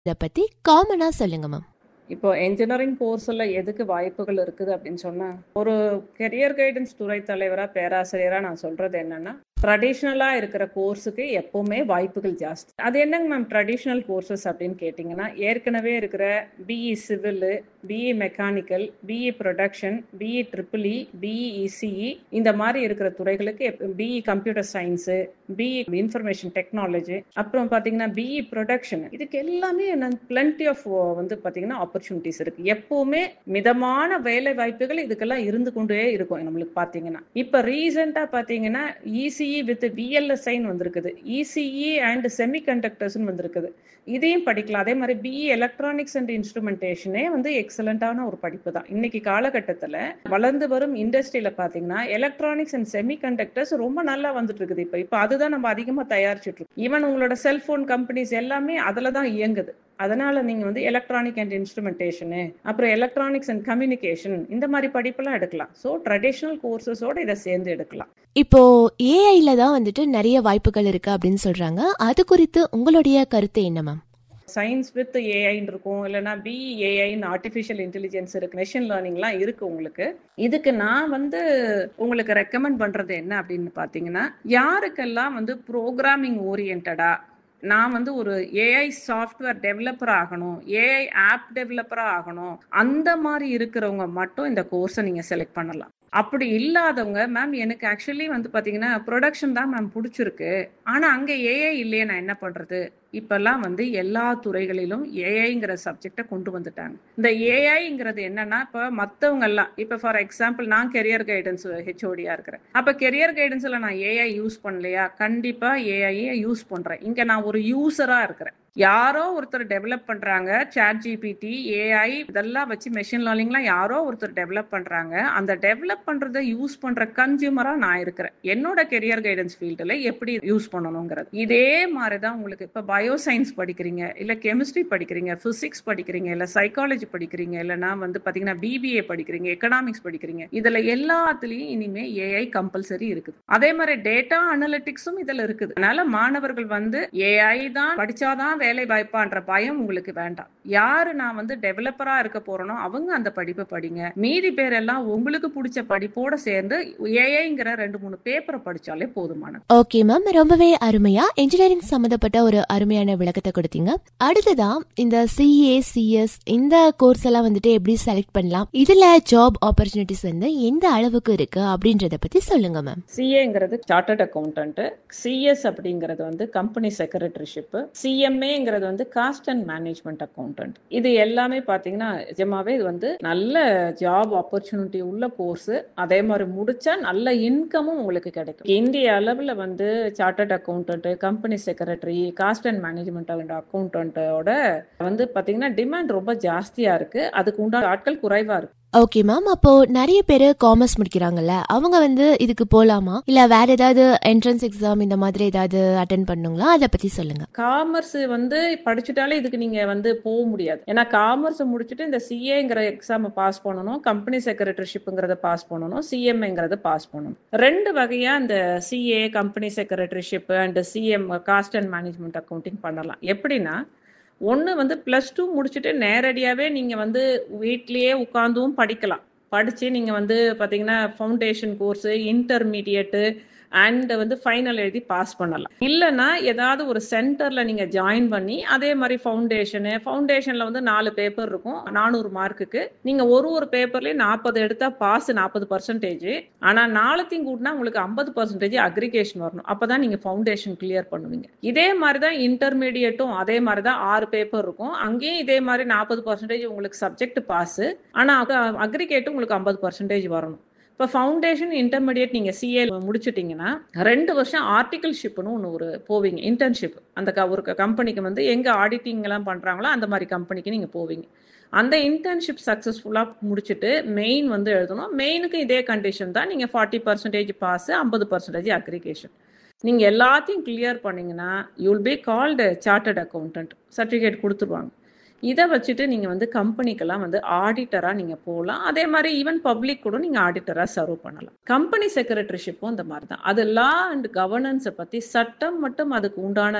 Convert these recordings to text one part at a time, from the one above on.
இத பத்தி காமனா சொல்லுங்க மேம் இப்போ என்ஜினியரிங் கோர்ஸ்ல எதுக்கு வாய்ப்புகள் இருக்குது அப்படின்னு சொன்னா ஒரு கெரியர் கைடன்ஸ் துறை தலைவரா பேராசிரியரா நான் சொல்றது என்னன்னா ட்ரெடிஷ்னலா இருக்கிற கோர்ஸுக்கு எப்பவுமே வாய்ப்புகள் ஜாஸ்தி அது என்னங்க மேம் ட்ரெடிஷ்னல் கோர்சஸ் அப்படின்னு கேட்டிங்கன்னா ஏற்கனவே இருக்கிற BE civil BE mechanical BE production BE triple E BE ECE இந்த மாதிரி இருக்கிற துறைகளுக்கு BE computer science BE information technology அப்புறம் பார்த்தீங்கன்னா பிஇ ப்ரொடக்ஷன் இதுக்கு எல்லாமே பிளண்டி ஆஃப் வந்து பார்த்தீங்கன்னா ஆப்பர்ச்சுனிட்டிஸ் இருக்கு எப்பவுமே மிதமான வேலை வாய்ப்புகள் இதுக்கெல்லாம் இருந்து கொண்டே இருக்கும் நம்மளுக்கு பார்த்தீங்கன்னா இப்போ ரீசெண்டாக பார்த்தீங்கன்னா இசிஇ வித் விஎல்எஸ்ஐன்னு வந்திருக்குது இசிஇ அண்ட் செமி கண்டக்டர்ஸ்னு வந்திருக்குது இதையும் படிக்கலாம் அதே மாதிரி பிஇ எலக்ட்ரானிக்ஸ் அண்ட் இன்ஸ்ட்ருமெண்டேஷனே வந்து எக்ஸலண்டான ஒரு படிப்பு தான் இன்னைக்கு காலகட்டத்தில் வளர்ந்து வரும் இண்டஸ்ட்ரியில பார்த்தீங்கன்னா எலக்ட்ரானிக்ஸ் அண்ட் செமி கண்டக்டர்ஸ் ரொம்ப நல்லா வந்துட்டு இருக்குது இப்போ இப்போ அதுதான் நம்ம அதிகமாக தயாரிச்சுட்டு இருக்கோம் ஈவன் உங்களோட செல்போன் கம்பெனிஸ் எல்லாமே அதில் தான் இயங்குது அதனால நீங்க வந்து எலக்ட்ரானிக் அண்ட் இன்ஸ்ட்ருமெண்டேஷனு அப்புறம் எலக்ட்ரானிக்ஸ் அண்ட் கம்யூனிகேஷன் இந்த மாதிரி படிப்பெல்லாம் எடுக்கலாம் ஸோ ட்ரெடிஷ்னல் கோர்சஸோட இதை சேர்ந்து எடுக்கலாம் இப்போ ஏஐல தான் வந்துட்டு நிறைய வாய்ப்புகள் இருக்கு அப்படின்னு சொல்றாங்க அது குறித்து உங்களுடைய கருத்து என்ன மேம் சயின்ஸ் வித் ஏஐன்னு இருக்கும் இல்லைன்னா பிஏஐன்னு ஆர்டிஃபிஷியல் இன்டெலிஜென்ஸ் இருக்கு மெஷின் லேர்னிங்லாம் இருக்கு உங்களுக்கு இதுக்கு நான் வந்து உங்களுக்கு ரெக்கமெண்ட் பண்றது என்ன அப்படின்னு பார்த்தீங்கன்னா யாருக்கெல்லாம் வந்து ப்ரோக்ராமிங் ஓரியன்டா நான் வந்து ஒரு ஏஐ சாஃப்ட்வேர் டெவலப்பர் ஆகணும் ஏஐ ஆப் டெவலப்பரா ஆகணும் அந்த மாதிரி இருக்கிறவங்க மட்டும் இந்த கோர்ஸை நீங்க செலக்ட் பண்ணலாம் அப்படி இல்லாதவங்க மேம் எனக்கு ஆக்சுவலி வந்து பாத்தீங்கன்னா ப்ரொடக்ஷன் தான் மேம் பிடிச்சிருக்கு ஆனா அங்க ஏஐ இல்லையே நான் என்ன பண்றது இப்பெல்லாம் வந்து எல்லா துறைகளிலும் ஏஐங்கிற சப்ஜெக்டை கொண்டு வந்துட்டாங்க இந்த ஏஐங்கிறது என்னன்னா இப்போ மற்றவங்க எல்லாம் இப்போ ஃபார் எக்ஸாம்பிள் நான் கெரியர் கைடன்ஸ் ஹெச்ஓடியா இருக்கிறேன் அப்போ கெரியர் கைடன்ஸ்ல நான் ஏஐ யூஸ் பண்ணலையா கண்டிப்பா ஏஐயை யூஸ் பண்றேன் இங்க நான் ஒரு யூசரா இருக்கிறேன் யாரோ ஒருத்தர் டெவலப் பண்றாங்க சாட் ஜிபிடி ஏஐ இதெல்லாம் வச்சு மெஷின் லேர்னிங்லாம் யாரோ ஒருத்தர் டெவலப் பண்றாங்க அந்த டெவலப் பண்றதை யூஸ் பண்ற கன்சியூமரா நான் இருக்கிறேன் என்னோட கெரியர் கைடன்ஸ் ஃபீல்டுல எப்படி யூஸ் பண்ணணுங்கிறது இதே மாதிரிதான் உங்களுக்கு இப்ப பயோ சயின்ஸ் படிக்கிறீங்க இல்ல கெமிஸ்ட்ரி படிக்கிறீங்க பிசிக்ஸ் படிக்கிறீங்க இல்ல சைக்காலஜி படிக்கிறீங்க இல்லைன்னா வந்து பாத்தீங்கன்னா பிபிஏ படிக்கிறீங்க எக்கனாமிக்ஸ் படிக்கிறீங்க இதுல எல்லாத்துலயும் இனிமே ஏஐ கம்பல்சரி இருக்குது அதே மாதிரி டேட்டா அனலிட்டிக்ஸும் இதுல இருக்குது அதனால மாணவர்கள் வந்து ஏஐ தான் படிச்சாதான் வேலை வாய்ப்பான்ற பயம் உங்களுக்கு வேண்டாம் யாரு நான் வந்து டெவலப்பரா இருக்க போறேனோ அவங்க அந்த படிப்பை படிங்க மீதி பேர் எல்லாம் உங்களுக்கு பிடிச்ச படிப்போட சேர்ந்து ஏஐங்கிற ரெண்டு மூணு பேப்பரை படிச்சாலே போதுமானது ஓகே மேம் ரொம்பவே அருமையா இன்ஜினியரிங் சம்பந்தப்பட்ட ஒரு அருமையான விளக்கத்தை கொடுத்தீங்க அடுத்ததா இந்த சிஏ சிஎஸ் இந்த கோர்ஸ் எல்லாம் வந்துட்டு எப்படி செலக்ட் பண்ணலாம் இதுல ஜாப் ஆப்பர்ச்சுனிட்டிஸ் வந்து எந்த அளவுக்கு இருக்கு அப்படின்றத பத்தி சொல்லுங்க மேம் சிஏங்கிறது சார்ட்டர்ட் அக்கௌண்டன்ட் சிஎஸ் அப்படிங்கிறது வந்து கம்பெனி செக்ரட்டரிஷிப் சிஎம்ஏங்கிறது வந்து காஸ்ட் அண்ட் மேனேஜ்மெண்ட் அக்கௌண்டன்ட் இது எல்லாமே பாத்தீங்கன்னா நிஜமாவே இது வந்து நல்ல ஜாப் ஆப்பர்ச்சுனிட்டி உள்ள கோர்ஸ் அதே மாதிரி முடிச்சா நல்ல இன்கமும் உங்களுக்கு கிடைக்கும் இந்திய அளவுல வந்து chartered accountant company secretary cost and management அக்கௌண்டன்ட்டோட வந்து பாத்தீங்கன்னா டிமாண்ட் ரொம்ப ஜாஸ்தியா இருக்கு அதுக்கு உண்டான ஆட்கள் குறைவா இருக்கு ஓகே மேம் அப்போ நிறைய பேர் காமர்ஸ் முடிக்கிறாங்கல்ல அவங்க வந்து இதுக்கு போலாமா இல்ல வேற ஏதாவது என்ட்ரன்ஸ் எக்ஸாம் இந்த மாதிரி ஏதாவது அட்டன் பண்ணுங்களா அதை பத்தி சொல்லுங்க காமர்ஸ் வந்து படிச்சுட்டாலே இதுக்கு நீங்க வந்து போக முடியாது ஏன்னா காமர்ஸ் முடிச்சுட்டு இந்த சிஏங்கிற எக்ஸாம் பாஸ் பண்ணணும் கம்பெனி செக்ரட்டரிஷிப்ங்கிறத பாஸ் பண்ணணும் சிஎம்ஏங்கிறத பாஸ் பண்ணணும் ரெண்டு வகையா இந்த CA company secretaryship and CM cost and management accounting பண்ணலாம் எப்படின்னா ஒன்று வந்து ப்ளஸ் டூ முடிச்சுட்டு நேரடியாகவே நீங்கள் வந்து வீட்லேயே உட்காந்தும் படிக்கலாம் படித்து நீங்கள் வந்து பார்த்தீங்கன்னா ஃபவுண்டேஷன் கோர்ஸு இன்டர்மீடியட்டு அண்ட் வந்து ஃபைனல் எழுதி பாஸ் பண்ணலாம் இல்லைன்னா ஏதாவது ஒரு சென்டரில் நீங்கள் ஜாயின் பண்ணி அதே மாதிரி ஃபவுண்டேஷனு ஃபவுண்டேஷனில் வந்து நாலு பேப்பர் இருக்கும் நானூறு மார்க்குக்கு நீங்கள் ஒரு ஒரு பேப்பர்லேயும் நாற்பது எடுத்தால் பாஸ் நாற்பது பர்சன்டேஜ் ஆனால் நாலுத்தையும் கூட்டினா உங்களுக்கு ஐம்பது பர்சன்டேஜ் அக்ரிகேஷன் வரணும் அப்போ தான் நீங்கள் ஃபவுண்டேஷன் கிளியர் பண்ணுவீங்க இதே மாதிரி தான் இன்டர்மீடியட்டும் அதே மாதிரி தான் ஆறு பேப்பர் இருக்கும் அங்கேயும் இதே மாதிரி நாற்பது பர்சன்டேஜ் உங்களுக்கு சப்ஜெக்ட் பாஸ் ஆனால் அக்ரிகேட்டும் உங்களுக்கு ஐம்பது பர்சன்டேஜ் வரணும் இப்போ ஃபவுண்டேஷன் இன்டர்மீடியட் நீங்கள் சிஏ முடிச்சிட்டிங்கன்னா ரெண்டு வருஷம் ஆர்டிகல்ஷிப்னு ஒன்று ஒரு போவீங்க இன்டர்ன்ஷிப் அந்த க ஒரு கம்பெனிக்கு வந்து எங்கே ஆடிட்டிங்லாம் பண்ணுறாங்களோ அந்த மாதிரி கம்பெனிக்கு நீங்கள் போவீங்க அந்த இன்டர்ன்ஷிப் சக்ஸஸ்ஃபுல்லாக முடிச்சுட்டு மெயின் வந்து எழுதணும் மெயினுக்கு இதே கண்டிஷன் தான் நீங்கள் ஃபார்ட்டி பர்சன்டேஜ் பாஸ் ஐம்பது பர்சன்டேஜ் அக்ரிகேஷன் நீங்கள் எல்லாத்தையும் கிளியர் பண்ணீங்கன்னா you'll be called chartered accountant certificate கொடுத்துருவாங்க இதை வச்சுட்டு நீங்கள் வந்து கம்பெனிக்கெல்லாம் வந்து ஆடிட்டராக நீங்கள் போகலாம் அதே மாதிரி ஈவன் பப்ளிக் கூட நீங்கள் ஆடிட்டராக சர்வ் பண்ணலாம் கம்பெனி செக்ரட்டரிஷிப்பும் இந்த மாதிரி தான் அது லா அண்ட் கவர்னன்ஸை பற்றி சட்டம் மட்டும் அதுக்கு உண்டான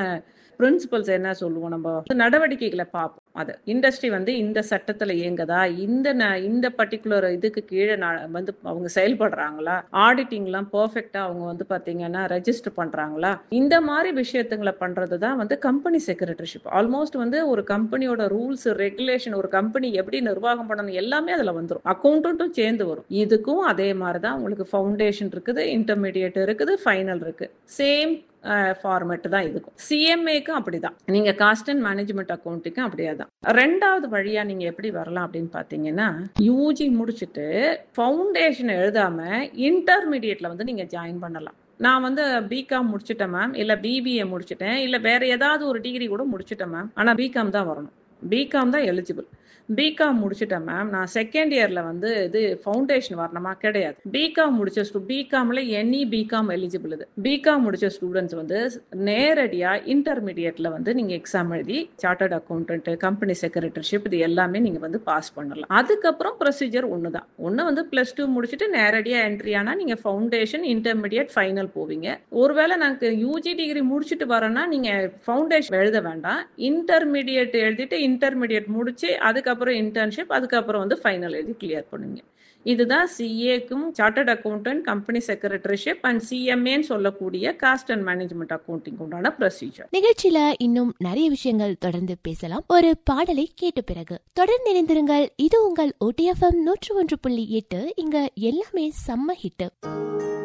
பிரின்சிபல்ஸ் என்ன சொல்லுவோம் நம்ம நடவடிக்கைகளை பார்ப்போம் அது இண்டஸ்ட்ரி வந்து இந்த சட்டத்துல இயங்குதா இந்த ந- இந்த பர்டிகுலர் இதுக்கு கீழே நா- வந்து அவங்க செயல்படுறாங்களா ஆடிட்டிங் எல்லாம் பெர்ஃபெக்டா அவங்க வந்து பாத்தீங்கன்னா ரெஜிஸ்டர் பண்றாங்களா இந்த மாதிரி விஷயத்துங்களை பண்றது தான் வந்து கம்பெனி செக்ரட்டரிஷிப் ஆல்மோஸ்ட் வந்து ஒரு கம்பெனியோட ரூல்ஸ் ரெகுலேஷன் ஒரு கம்பெனி எப்படி நிர்வாகம் பண்ணணும் எல்லாமே அதுல வந்துரும் அக்கௌண்ட்டும் சேர்ந்து வரும் இதுக்கும் அதே மாதிரி தான் உங்களுக்கு ஃபவுண்டேஷன் இருக்குது இன்டர்மீடியட் இருக்குது ஃபைனல் இருக்கு சேம் ஃபார்மேட் தான் இதுக்கும் சிஎம்ஏக்கும் அப்படிதான் நீங்க காஸ்ட் அண்ட் மேனேஜ்மெண்ட் அக்கௌண்ட்டுக்கும் அப்படியே தான் ரெண்டாவது வழியா நீங்க எப்படி வரலாம் அப்படின்னு பாத்தீங்கன்னா யூஜி முடிச்சுட்டு ஃபவுண்டேஷன் எழுதாம இன்டர்மீடியட்ல வந்து நீங்க ஜாயின் பண்ணலாம் நான் வந்து பிகாம் முடிச்சிட்டேன் மேம் இல்ல பிபிஏ முடிச்சிட்டேன் இல்ல வேற ஏதாவது ஒரு டிகிரி கூட முடிச்சிட்டேன் மேம் ஆனா பிகாம் தான் வரணும் பிகாம் தான் எலிஜிபிள் பிகாம் முடிச்சிட்டேன் மேம் நான் செகண்ட் இயர்ல வந்து இது ஃபவுண்டேஷன் வரணுமா கிடையாது பிகாம் முடிச்ச ஸ்டூ பிகாம்ல எனி பிகாம் எலிஜிபிள் இது பிகாம் முடிச்ச ஸ்டூடெண்ட்ஸ் வந்து நேரடியா இன்டர்மீடியட்ல வந்து நீங்க எக்ஸாம் எழுதி சார்ட்டர்ட் அக்கௌண்டன்ட் கம்பெனி செக்ரட்டரிஷிப் இது எல்லாமே நீங்க வந்து பாஸ் பண்ணலாம் அதுக்கப்புறம் ப்ரொசீஜர் ஒன்று தான் ஒன்று வந்து பிளஸ் டூ முடிச்சுட்டு நேரடியா என்ட்ரி ஆனா நீங்க ஃபவுண்டேஷன் இன்டர்மீடியட் ஃபைனல் போவீங்க ஒருவேளை எனக்கு யூஜி டிகிரி முடிச்சுட்டு வரேன்னா நீங்க ஃபவுண்டேஷன் எழுத வேண்டாம் இன்டர்மீடியட் எழுதிட்டு இன்டர்மீடியட் முடிச்சு அதுக்கப்புறம் இன்டர்ன்ஷிப் அதுக்கப்புறம் வந்து ஃபைனல் எழுதி கிளியர் பண்ணுங்க இதுதான் சிஏக்கும் chartered accountant company secretaryship and சிஎம்ஏன்னு சொல்லக்கூடிய காஸ்ட் அண்ட் மேனேஜ்மெண்ட் அக்கௌண்டிங் உண்டான ப்ரொசீஜர் நிகழ்ச்சியில இன்னும் நிறைய விஷயங்கள் தொடர்ந்து பேசலாம் ஒரு பாடலை கேட்ட பிறகு தொடர்ந்து இணைந்திருங்கள் இது உங்கள் OTFM நூற்று ஒன்று புள்ளி எட்டு இங்க எல்லாமே செம்ம ஹிட்